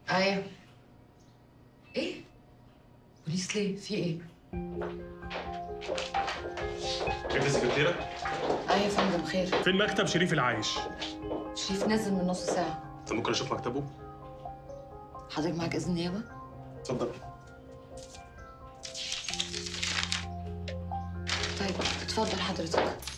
ايوه ايه بوليس ليه في ايه انت سكرتيره؟ ايوه يا فندم خير فين مكتب شريف العايش؟ شريف نزل من نص ساعه طب ممكن اشوف مكتبه؟ حضرتك معاك اذن نيابه اتفضل طيب اتفضل حضرتك